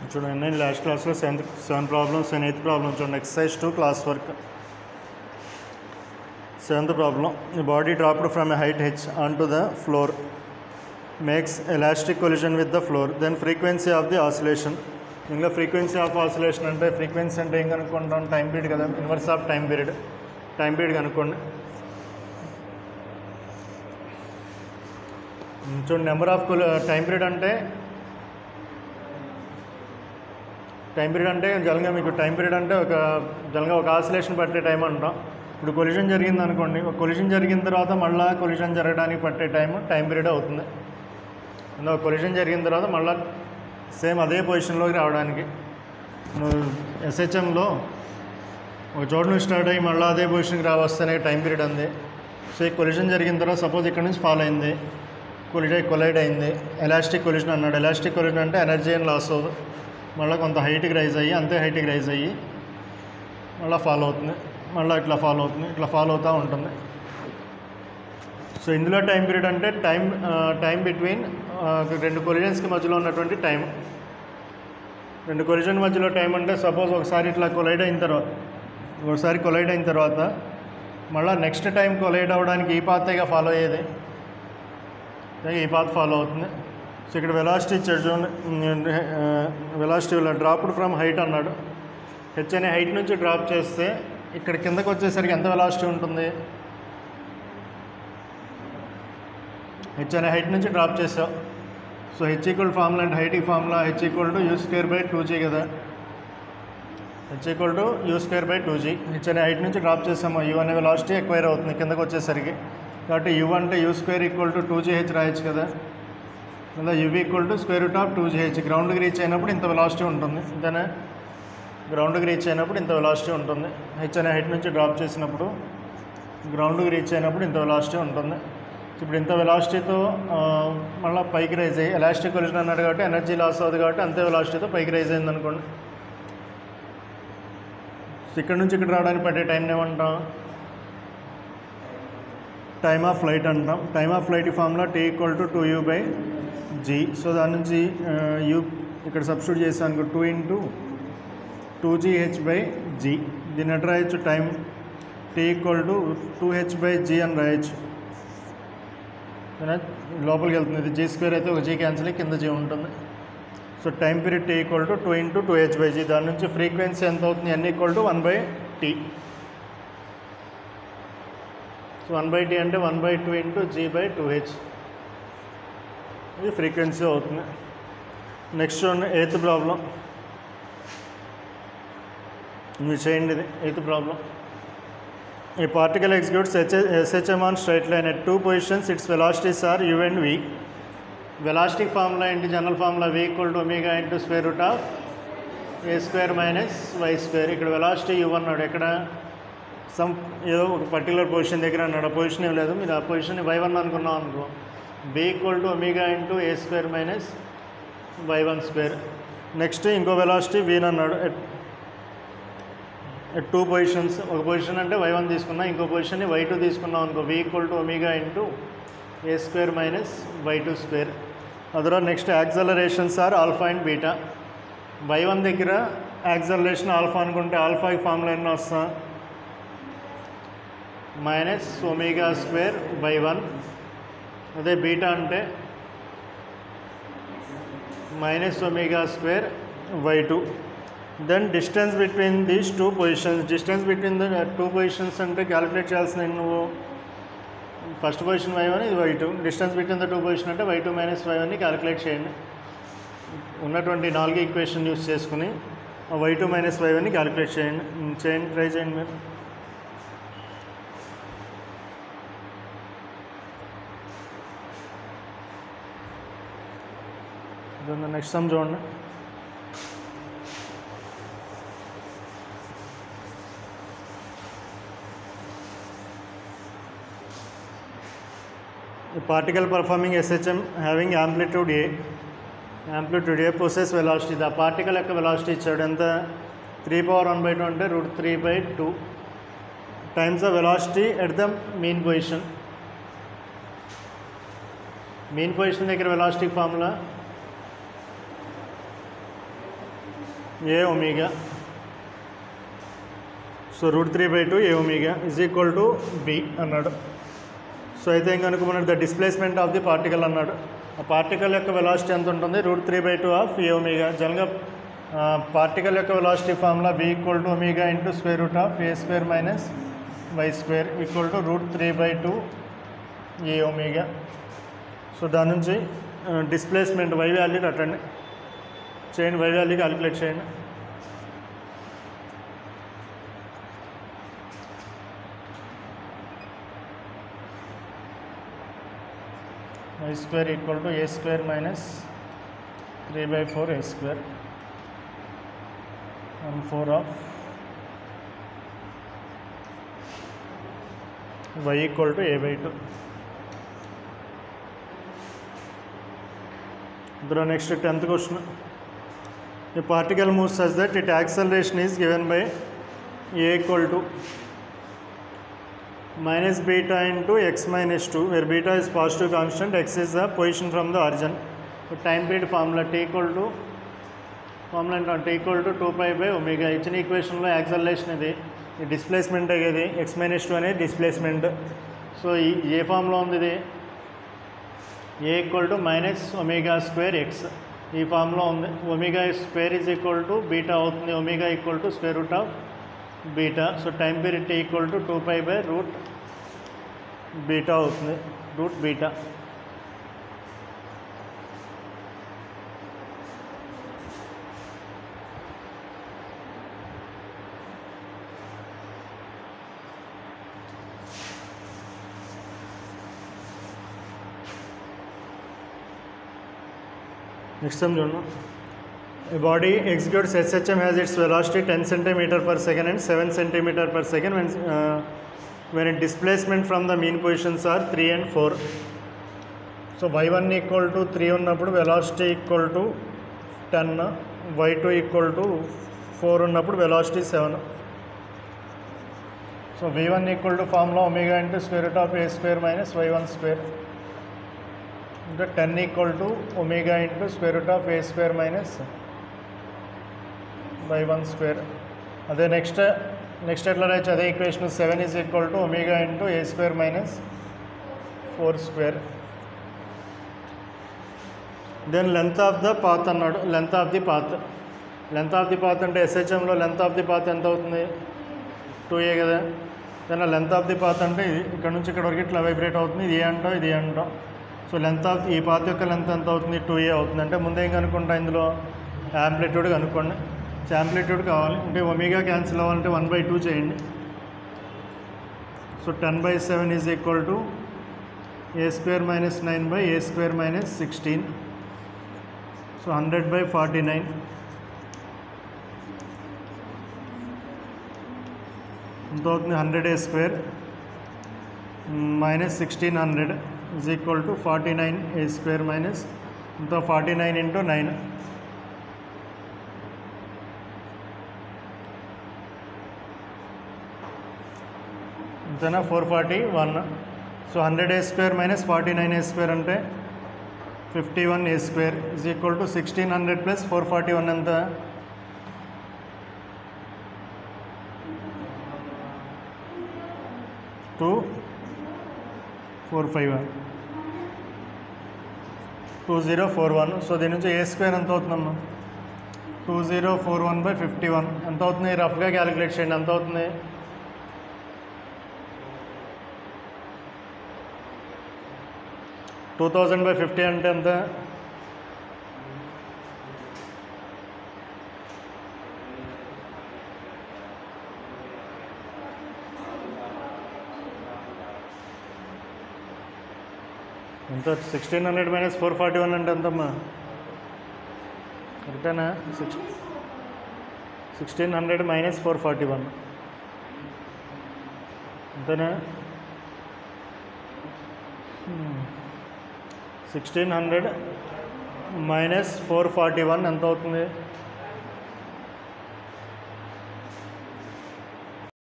చూడండి నేను లాస్ట్ క్లాస్లో seventh seven problems and eighth problem చూడండి exercise two class work seventh problem the body dropped from a height h onto the floor makes elastic collision with the floor then frequency of the oscillation ఇంకా frequency of oscillation అంటే frequency అంటే ఏం కనుక్కుంటాం time period కదా inverse of time period time period కనుక్కోండి చూడండి number of time period అంటే time period అంటే జనరల్గా మీకు టైం పీరియడ్ అంటే ఒక జనరల్గా ఒక ఆసిలేషన్ పట్టే టైం అంటాం ఇప్పుడు కొలిషన్ జరిగింది అనుకోండి ఒక కొలిషన్ జరిగిన తర్వాత మళ్ళీ కొలిషన్ జరగడానికి పట్టే టైం టైం పీరియడ్ అవుతుంది అందులో కొలిషన్ జరిగిన తర్వాత మళ్ళీ సేమ్ అదే పొజిషన్లోకి రావడానికి నువ్వు ఎస్హెచ్ఎంలో ఒక చోట నుంచి స్టార్ట్ అయ్యి మళ్ళీ అదే పొజిషన్కి రావస్తేనే టైం పీరియడ్ ఉంది సో ఈ కొలిషన్ జరిగిన తర్వాత సపోజ్ ఇక్కడ నుంచి ఫాలో అయింది కొలిడ్ కొలైడ్ అయింది ఎలాస్టిక్ కొలిషన్ అన్నాడు ఎలాస్టిక్ కొలిషన్ అంటే ఎనర్జీ అని లాస్ అవ్వదు మళ్ళీ కొంత హైట్కి రైజ్ అయ్యి అంతే హైట్కి రైజ్ అయ్యి మళ్ళీ ఫాలో అవుతుంది మళ్ళీ ఇట్లా ఫాలో అవుతుంది ఇట్లా ఫాలో అవుతూ ఉంటుంది సో ఇందులో టైం పీరియడ్ అంటే టైం టైం బిట్వీన్ రెండు కొలిజన్స్కి మధ్యలో ఉన్నటువంటి టైం రెండు కొలిజన్ మధ్యలో టైం అంటే సపోజ్ ఒకసారి ఇట్లా కొలైడ్ అయిన తర్వాత ఒకసారి కొలైడ్ అయిన తర్వాత మళ్ళీ నెక్స్ట్ టైం కొలైడ్ అవ్వడానికి ఈ పాతేగా ఫాలో అయ్యేది అలాగే ఈ పాత్ ఫాలో అవుతుంది సో ఇక్కడ వెలాసిటీ ఇచ్చాడు చూడండి వెలాసిటీ డ్రాప్డ్ ఫ్రమ్ హైట్ అన్నాడు హెచ్ అనే హైట్ నుంచి డ్రాప్ చేస్తే ఇక్కడ కిందకు వచ్చేసరికి ఎంత వెలాసిటీ ఉంటుంది హెచ్ అనే హైట్ నుంచి డ్రాప్ చేసావు సో హెచ్ ఈక్వల్ ఫార్ములా అంటే height formula H equal to U square by two G కదా H equal to U square by two G H అనే హైట్ నుంచి డ్రాప్ చేసాము యూ అనే వెలాసిటీ ఎక్వైర్ అవుతుంది కిందకు వచ్చేసరికి కాబట్టి యూ అంటే U square equal to two G H రాయొచ్చు కదా లేదా U equal to square root of two G H గ్రౌండ్కి రీచ్ అయినప్పుడు ఇంత వెలాసిటీ ఉంటుంది అంతేనా గ్రౌండ్కి రీచ్ అయినప్పుడు ఇంత వెలాసిటీ ఉంటుంది హెచ్ అనే హైట్ నుంచి డ్రాప్ చేసినప్పుడు గ్రౌండ్కి రీచ్ అయినప్పుడు ఇంత వెలాసిటీ ఉంటుంది ఇప్పుడు ఇంత వెలాసిటీతో మళ్ళీ పైకి రైజ్ అయ్యి ఎలాస్టిక్ కొలిషన్ అన్నాడు కాబట్టి ఎనర్జీ లాస్ అవుతుంది కాబట్టి అంతే వెలాసిటీతో పైకి రైజ్ అయింది అనుకోండి సో ఇక్కడ నుంచి ఇక్కడ రావడానికి పట్టే టైం ఏమంటాం టైమ్ ఆఫ్ ఫ్లైట్ అంటాం time of flight formula T equal to two U by G so దాని నుంచి యూ ఇక్కడ సబ్స్టిట్యూట్ చేసాను two into two G H by G దీన్ని ఎట్లా రాయొచ్చు time T equal to two H by G అని రాయొచ్చు లోపలికి వెళ్తుంది ఇది జీ స్క్వేర్ అయితే ఒక జీ క్యాన్సిల్ కింద జీ ఉంటుంది so time period T equal to two into two H by G దాని నుంచి ఫ్రీక్వెన్సీ ఎంత అవుతుంది N equal to one by T so one by T అంటే one by two into G by two H ఇది frequency అవుతుంది next చూడండి eighth problem మీరు చేయండి ఇది eighth problem A particle executes SHM on straight line at two positions. Its velocities are u and v. Velocity formula into general formula v equal to omega into square root of a square minus y square. ఇక్కడ velocity u అన్నాడు ఎక్కడ some ఏదో ఒక particular position దగ్గర అన్నాడు ఆ position ఏం లేదు మీరు ఆ పొజిషన్ వై వన్ అనుకున్నాం అనుకో v equal to omega into A square minus why one square next ఇంకో వెలాసిటీ వీన్ అన్నాడు టూ పొజిషన్స్ ఒక పొజిషన్ అంటే వై వన్ తీసుకున్నా ఇంకో పొజిషన్ని వై టూ తీసుకున్నాం అనుకో V equal to omega into A square minus Y two square other next accelerations are alpha and beta Y one దగ్గర యాక్సలరేషన్ ఆల్ఫా అనుకుంటే ఆల్ఫాకి ఫార్ములా ఎన్ని వస్తా minus omega square by one అదే బీటా అంటే minus omega square Y two then distance between these two positions distance between the two positions అంటే calculate చేయాల్సింది నువ్వు ఫస్ట్ పొజిషన్ వై వన్ ఇది Y two distance between the two position అంటే Y two minus Y వన్ని calculate చేయండి ఉన్నటువంటి నాలుగు equation use చేసుకుని వై టూ మైనస్ వై వన్ని క్యాలిక్యులేట్ చేయండి చేయండి ట్రై చేయండి మీరు నెక్స్ట్ సమ్ చూడండి A particle performing SHM having amplitude A, amplitude A possess velocity. The particle యొక్క velocity ఇచ్చాడు ఎంత three power one by two అంటే root three by two times the velocity at the mean position mean position దగ్గర velocity formula A omega so root three by two A omega is equal to B అన్నాడు so అయితే ఇంకా అనుకున్నాడు the displacement of the particle అన్నాడు ఆ particle యొక్క velocity ఎంత ఉంటుంది root three by two of A omega జనరల్గా పార్టికల్ యొక్క velocity formula B equal to omega into square root of A square minus y square equal to root three by two A omega so దాని నుంచి displacement y value కట్టండి చేయండి y value calculate చేయండి y square equal to a square minus 3 by 4 a square and 4 of y equal to a by 2 the next 10th question a particle moves such that its acceleration is given by a equal to minus beta into x minus 2 where beta is positive constant x is the position from the origin so time period formula t equal to formula అంటే t equal to two pi by omega ఇచ్చిన ఈక్వేషన్లో acceleration ఇది ఈ displacement ఇది x minus two అనేది displacement so ఈ a ఫామ్లో ఉంది ఇది a equal to minus omega square x ఈ ఫామ్లో ఉంది omega square is equal to beta అవుతుంది omega equal to square root of beta so time period T equal to two pi by root beta అవుతుంది root beta next time చూడండి A body executes SHM has its velocity 10 centimeter per second and 7 centimeter per second when, uh, when its displacement from the mean positions are 3 and 4. So y one equal to three ఉన్నప్పుడు velocity equal to ten y two equal to four ఉన్నప్పుడు velocity seven so v one equal to formula omega into square root of A square minus why one square ఇంకా ten equal to omega into square root of A square minus y one square అదే next next ఎట్లా రాయొచ్చు అదే equation seven is equal to omega into A square minus four square then length of the path అన్నాడు length of the path length of the path అంటే ఎస్హెచ్ఎంలో length of the path ఎంత అవుతుంది two ఏ కదా దాని లెంత్ ఆఫ్ ది పాత్ అంటే ఇది ఇక్కడ నుంచి ఇక్కడ వరకు ఇట్లా వైబ్రేట్ అవుతుంది ఇది ఏ అంటాం ఇది ఏ అంటాం సో లెంత్ ఆఫ్ ఈ పాత్ యొక్క లెంత్ ఎంత అవుతుంది టూ ఏ అవుతుంది అంటే ముందేం కనుక్కుంటా ఇందులో యాంప్లిట్యూడ్ కనుక్కోండి సో యాంప్లిట్యూడ్ కావాలి అంటే ఒమేగా క్యాన్సిల్ అవ్వాలంటే వన్ బై టూ చేయండి so ten by seven is equal to A square minus nine by A square minus sixteen so hundred by forty nine ఎంత అవుతుంది hundred A square minus sixteen hundred is equal to forty nine A square minus ఇంత forty nine into nine ఇంతనా four forty one so hundred A square minus forty nine A square అంటే fifty one A square is equal to sixteen hundred plus four forty one ఎంత two four five one two zero four one so దీని నుంచి A square ఎంత అవుతుందమ్మా two zero four one by fifty one ఎంత అవుతుంది రఫ్గా calculate చేయండి ఎంత అవుతుంది టూ థౌజండ్ బై ఫిఫ్టీ అంటే ఎంత ఎంత sixteen hundred minus four forty one అంటే ఎంతమ్మా కరెక్టేనా six sixteen hundred minus four forty one అంతేనా sixteen hundred minus four forty one ఎంత అవుతుంది